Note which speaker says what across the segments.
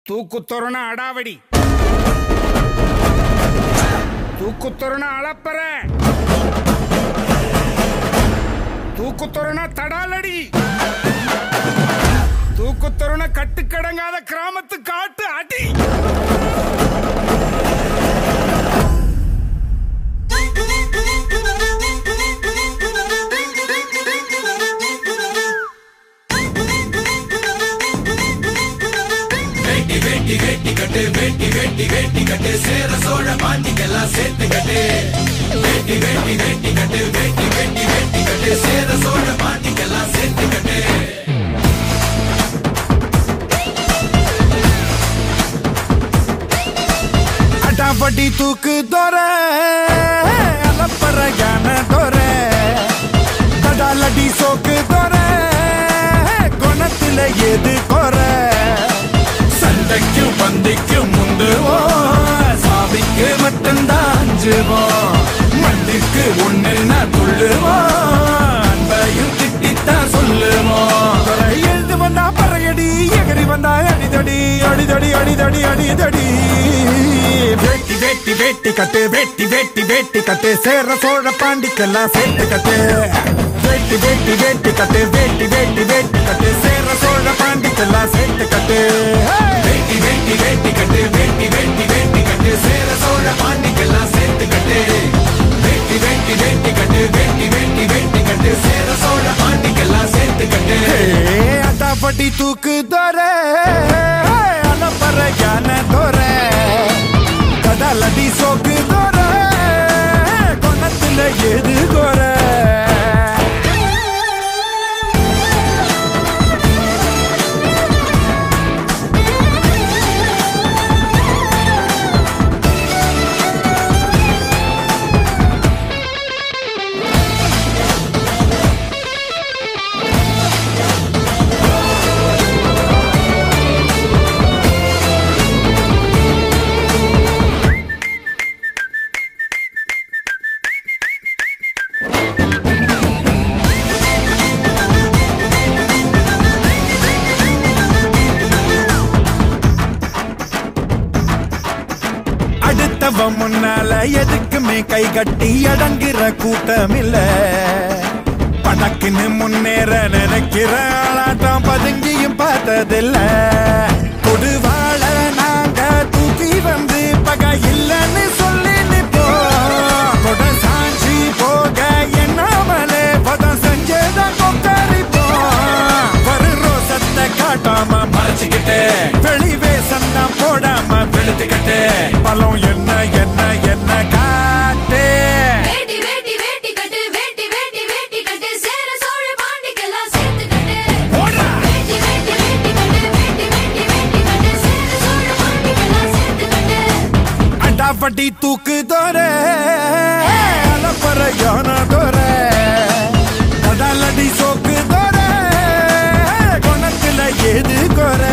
Speaker 1: தூக்குத்தொருண அடாவடி தூக்குத்தொருண அளப்பற தூக்குத்தொருண தடாலடி தூக்குத்தொருண கட்டுக்கடங்காத கிராமத்து காட்டு அடி
Speaker 2: அடாவடி தூக்கு தோற அலப்பற யானை தோற தடாலடி சோக்கு தோற குணத்துல எது குற சண்டைக்கும் பந்திக்கும் முந்துவோம் சாவிக்கு மட்டும்தான் அஞ்சுவோம் மண்ணுக்கு ஒண்ணுன்னா துள்ளுவோம் அன்பையும் திட்டித்தான் சொல்லுவோம் துறை எழுந்து வந்தா பறையடி எகரி வந்தா அடிதடி அடிதடி அடிதடி அடிதடி வேட்டி வேட்டி வேட்டி கட்டு வேட்டி வேட்டி வேட்டி கட்டு சேர சோழ பாண்டிக்கெல்லாம் சேர்த்து கட்டு வேட்டி வேட்டி வேட்டி கட்டு வேட்டி வேட்டி வேட்டி கட்டு சேர சோழ பாண்டிக்கெல்லாம் சேர்த்து கட்டு வேட்டி வேட்டி வேட்டி கட்டு வேட்டி வேட்டி வேட்டி கட்டு சேர சோழ பாண்டிக்கெல்லாம் சேர்த்து கட்டு வேட்டி வேட்டி வேட்டி கட்டு வேட்டி வேட்டி வேட்டி கட்டு சேர சோழ பாண்டிக்கெல்லாம் சேர்த்து கட்டு அட்டாப்பட்டி தூக்கு தோற அலப்பற யானை தோற கடலடி சோக்கு தோற கொணத்துல எது கோர அடுத்தவ முன்னால எதுக்குமே கை கட்டி அடங்குற கூட்டம் இல்ல படக்குன்னு முன்னேற நினைக்கிற ஆளாட்டம் பதுங்கியும் பார்த்ததில்ல கொடுவாள நாங்க தூக்கி வந்து பகை இல்லைன்னு சொல்லி நிப்போம் கொட சாஞ்சி போக எண்ணாமலே பதம் செஞ்சதான் கொக்கரிப்போம் வரு ரோசத்தை காட்டாம மறைச்சுக்கிட்டு வெளி வேஷம் தான் போடாம வெளுத்துக்கிட்டு பலம் என்ன என்ன என்ன காட்டு
Speaker 3: வேட்டி வேட்டி வேட்டி கட்டு வேட்டி வேட்டி வேட்டி கட்டு சேர சோழ பாண்டிக்கெல்லாம் சேர்த்து கட்டு வேட்டி வேட்டி வேட்டி கட்டு வேட்டி வேட்டி வேட்டி கட்டு சேர சோழ பாண்டிக்கெல்லாம் சேர்த்து கட்டு
Speaker 2: அடாப்பட்டி தூக்கு தோற அலப்பற யான தோற கடலடி சோக்கு தோற குணத்துல எது குற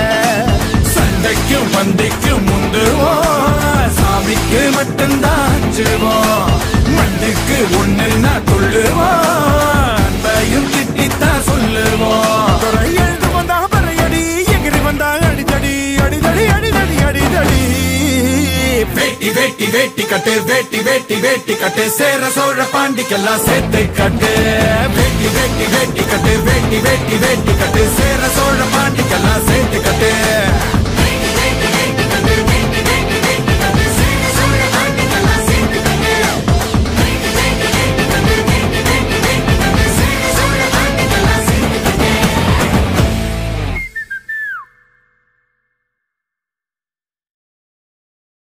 Speaker 2: சண்டைக்கும் பந்திக்கும் முந்துவோம் சாமிக்கு மட்டும்தான் அஞ்சுவோம் மண்ணுக்கு ஒண்ணுன்னா துள்ளுவோம் அன்பையும் திட்டித்தான் சொல்லுவோம் துறை எழுந்து வந்தா பறையடி எகிரி வந்தா அடிதடி அடிதடி அடிதடி அடிதடி வேட்டி வேட்டி வேட்டி கட்டு வேட்டி வேட்டி வேட்டி கட்டு சேர சோழ பாண்டிக்கெல்லாம் சேர்த்து கட்டு வேட்டி வேட்டி வேட்டி கட்டு வேட்டி வேட்டி வேட்டி கட்டு சேர சோழ பாண்டிக்கெல்லாம் சேர்த்து கட்டு